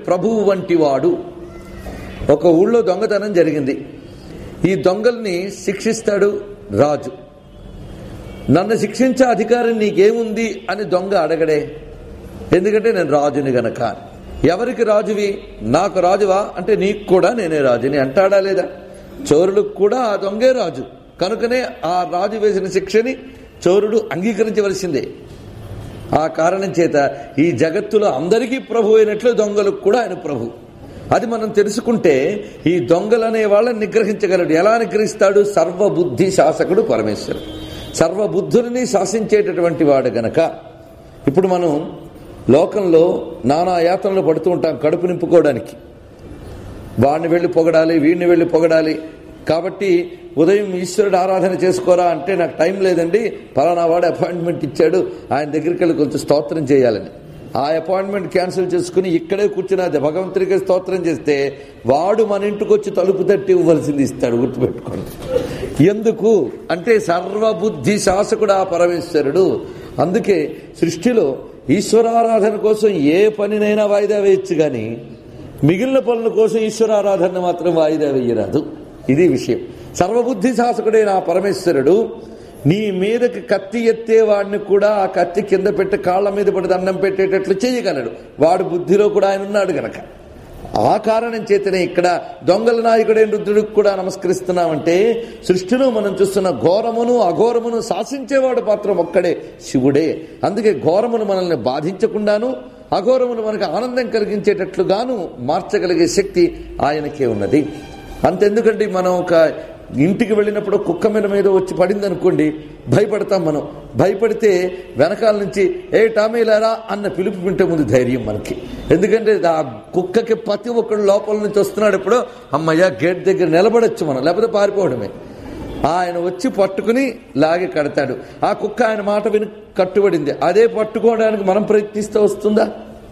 ప్రభువు వంటి వాడు ఒక ఊళ్ళో దొంగతనం జరిగింది ఈ దొంగల్ని శిక్షిస్తాడు రాజు నన్ను శిక్షించే అధికారం నీకేముంది అని దొంగ అడగడే ఎందుకంటే నేను రాజుని గనక ఎవరికి రాజువి నాకు రాజువా అంటే నీకు కూడా నేనే రాజుని అంటాడా లేదా చోరులకు కూడా ఆ దొంగే రాజు కనుకనే ఆ రాజు వేసిన శిక్షని చోరుడు అంగీకరించవలసిందే ఆ కారణం చేత ఈ జగత్తులో అందరికీ ప్రభు అయినట్లు దొంగలకు కూడా ఆయన ప్రభు అది మనం తెలుసుకుంటే ఈ దొంగలనే వాళ్ళని నిగ్రహించగలడు ఎలా నిగ్రహిస్తాడు సర్వబుద్ధి శాసకుడు పరమేశ్వరుడు సర్వబుద్ధులని శాసించేటటువంటి వాడు గనక ఇప్పుడు మనం లోకంలో నానా యాతనలు పడుతూ ఉంటాం కడుపు నింపుకోవడానికి వాడిని వెళ్ళి పొగడాలి వీడిని వెళ్ళి పొగడాలి కాబట్టి ఉదయం ఈశ్వరుడు ఆరాధన చేసుకోరా అంటే నాకు టైం లేదండి పలానా వాడు అపాయింట్మెంట్ ఇచ్చాడు ఆయన దగ్గరికి వెళ్ళి కొంచెం స్తోత్రం చేయాలని ఆ అపాయింట్మెంట్ క్యాన్సిల్ చేసుకుని ఇక్కడే కూర్చుని అది భగవంతుడికి స్తోత్రం చేస్తే వాడు మన ఇంటికి వచ్చి తలుపు తట్టి ఇవ్వాల్సింది ఇస్తాడు గుర్తుపెట్టుకోండి ఎందుకు అంటే సర్వబుద్ధి శాసకుడు ఆ పరమేశ్వరుడు అందుకే సృష్టిలో ఈశ్వరారాధన కోసం ఏ పనినైనా వాయిదా వేయచ్చు కానీ మిగిలిన పనుల కోసం ఈశ్వరారాధన మాత్రం వాయిదా వేయరాదు ఇది విషయం సర్వబుద్ధి శాసకుడైన ఆ పరమేశ్వరుడు నీ మీదకి కత్తి ఎత్తేవాడిని కూడా ఆ కత్తి కింద పెట్టి కాళ్ళ మీద పడి దండం పెట్టేటట్లు చేయగలడు వాడు బుద్ధిలో కూడా ఆయన ఉన్నాడు గనక ఆ కారణం చేతనే ఇక్కడ దొంగల నాయకుడైన రుద్రుడికి కూడా నమస్కరిస్తున్నామంటే సృష్టిలో మనం చూస్తున్న ఘోరమును అఘోరమును శాసించేవాడు మాత్రం ఒక్కడే శివుడే అందుకే ఘోరమును మనల్ని బాధించకుండాను అఘోరమును మనకు ఆనందం కలిగించేటట్లుగాను మార్చగలిగే శక్తి ఆయనకే ఉన్నది అంతెందుకండి మనం ఒక ఇంటికి వెళ్ళినప్పుడు కుక్క మీద మీద వచ్చి పడింది అనుకోండి భయపడతాం మనం భయపడితే వెనకాల నుంచి ఏ టామీలారా అన్న పిలుపు వింటే ముందు ధైర్యం మనకి ఎందుకంటే ఆ కుక్కకి ప్రతి ఒక్కడు లోపల నుంచి వస్తున్నాడు ఎప్పుడో అమ్మయ్య గేట్ దగ్గర నిలబడొచ్చు మనం లేకపోతే పారిపోవడమే ఆయన వచ్చి పట్టుకుని లాగి కడతాడు ఆ కుక్క ఆయన మాట విని కట్టుబడింది అదే పట్టుకోవడానికి మనం ప్రయత్నిస్తే వస్తుందా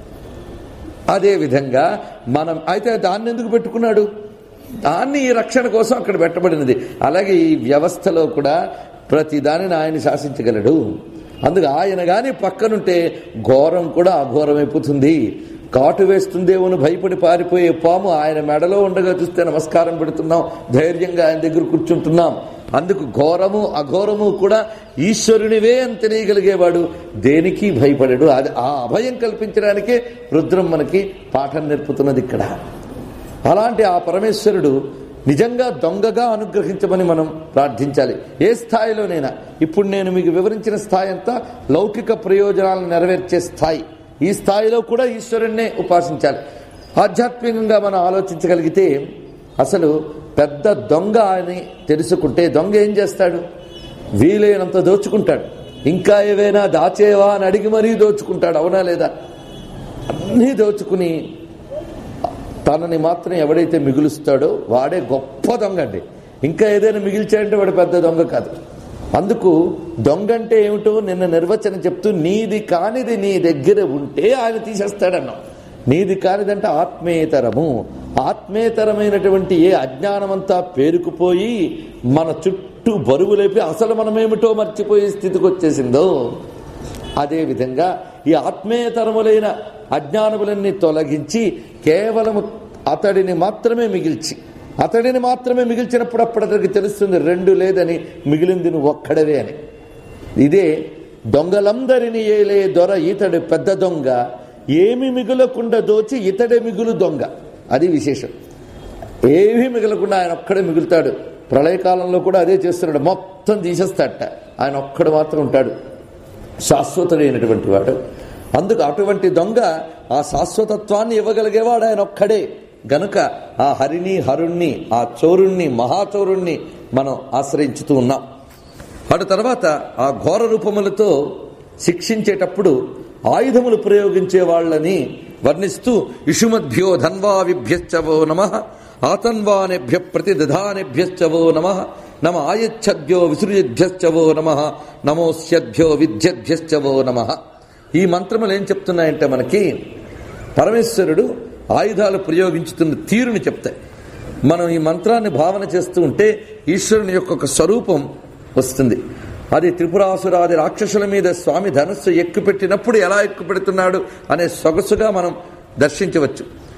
అదే విధంగా మనం అయితే దాన్ని ఎందుకు పెట్టుకున్నాడు దాన్ని ఈ రక్షణ కోసం అక్కడ పెట్టబడినది అలాగే ఈ వ్యవస్థలో కూడా ప్రతి దానిని ఆయన శాసించగలడు అందుకు ఆయన గాని పక్కనుంటే ఘోరం కూడా అఘోరమైపోతుంది కాటు వేస్తుందేమోని భయపడి పారిపోయే పాము ఆయన మెడలో ఉండగా చూస్తే నమస్కారం పెడుతున్నాం ధైర్యంగా ఆయన దగ్గర కూర్చుంటున్నాం అందుకు ఘోరము అఘోరము కూడా ఈశ్వరునివే అని తెలియగలిగేవాడు దేనికి భయపడడు అది ఆ అభయం కల్పించడానికే రుద్రం మనకి పాఠం నేర్పుతున్నది ఇక్కడ అలాంటి ఆ పరమేశ్వరుడు నిజంగా దొంగగా అనుగ్రహించమని మనం ప్రార్థించాలి ఏ స్థాయిలోనైనా ఇప్పుడు నేను మీకు వివరించిన స్థాయి అంతా లౌకిక ప్రయోజనాలను నెరవేర్చే స్థాయి ఈ స్థాయిలో కూడా ఈశ్వరుణ్ణే ఉపాసించాలి ఆధ్యాత్మికంగా మనం ఆలోచించగలిగితే అసలు పెద్ద దొంగ అని తెలుసుకుంటే దొంగ ఏం చేస్తాడు వీలైనంత దోచుకుంటాడు ఇంకా ఏవైనా దాచేవా అని అడిగి మరీ దోచుకుంటాడు అవునా లేదా అన్నీ దోచుకుని తనని మాత్రం ఎవడైతే మిగులుస్తాడో వాడే గొప్ప దొంగ అండి ఇంకా ఏదైనా మిగిల్చాడంటే వాడు పెద్ద దొంగ కాదు అందుకు దొంగ అంటే ఏమిటో నిన్న నిర్వచనం చెప్తూ నీది కానిది నీ దగ్గర ఉంటే ఆయన తీసేస్తాడన్నాం నీది కానిదంటే ఆత్మేతరము ఆత్మేతరమైనటువంటి ఏ అజ్ఞానమంతా పేరుకుపోయి మన చుట్టూ బరువు లేపి అసలు మనమేమిటో మర్చిపోయే స్థితికి వచ్చేసిందో అదేవిధంగా ఈ ఆత్మేతరములైన అజ్ఞానములన్నీ తొలగించి కేవలము అతడిని మాత్రమే మిగిల్చి అతడిని మాత్రమే మిగిల్చినప్పుడు అప్పుడు అతడికి తెలుస్తుంది రెండు లేదని మిగిలింది నువ్వు ఒక్కడవే అని ఇదే దొంగలందరినీ ఏలే దొర ఇతడు పెద్ద దొంగ ఏమి మిగులకుండా దోచి ఇతడే మిగులు దొంగ అది విశేషం ఏమీ మిగలకుండా ఆయన ఒక్కడే మిగులుతాడు ప్రళయకాలంలో కూడా అదే చేస్తున్నాడు మొత్తం తీసేస్తాడట ఆయన ఒక్కడు మాత్రం ఉంటాడు శాశ్వతుడైనటువంటి వాడు అందుకు అటువంటి దొంగ ఆ శాశ్వతత్వాన్ని ఇవ్వగలిగేవాడు ఆయన ఒక్కడే గనుక ఆ హరిని హరుణ్ణి ఆ చోరుణ్ణి మహాచోరుణ్ణి మనం ఆశ్రయించుతూ ఉన్నాం అటు తర్వాత ఆ ఘోర రూపములతో శిక్షించేటప్పుడు ఆయుధములు ప్రయోగించే వాళ్ళని వర్ణిస్తూ ఇషుమద్భ్యో ధన్వావిభ్యశ్చవో నమ ఆతన్వానేభ్య ప్రతిదధానేభ్యశ్చవో నమ నమ ఆయచ్చద్భ్యో విసృజద్భ్యశ్చవో నమ నమోస్యద్భ్యో విద్యద్భ్యశ్చవో నమ ఈ మంత్రములు ఏం చెప్తున్నాయంటే మనకి పరమేశ్వరుడు ఆయుధాలు ప్రయోగించుతున్న తీరుని చెప్తాయి మనం ఈ మంత్రాన్ని భావన చేస్తూ ఉంటే ఈశ్వరుని యొక్క ఒక స్వరూపం వస్తుంది అది త్రిపురాసురాది రాక్షసుల మీద స్వామి ధనస్సు ఎక్కుపెట్టినప్పుడు ఎలా ఎక్కుపెడుతున్నాడు అనే సొగసుగా మనం దర్శించవచ్చు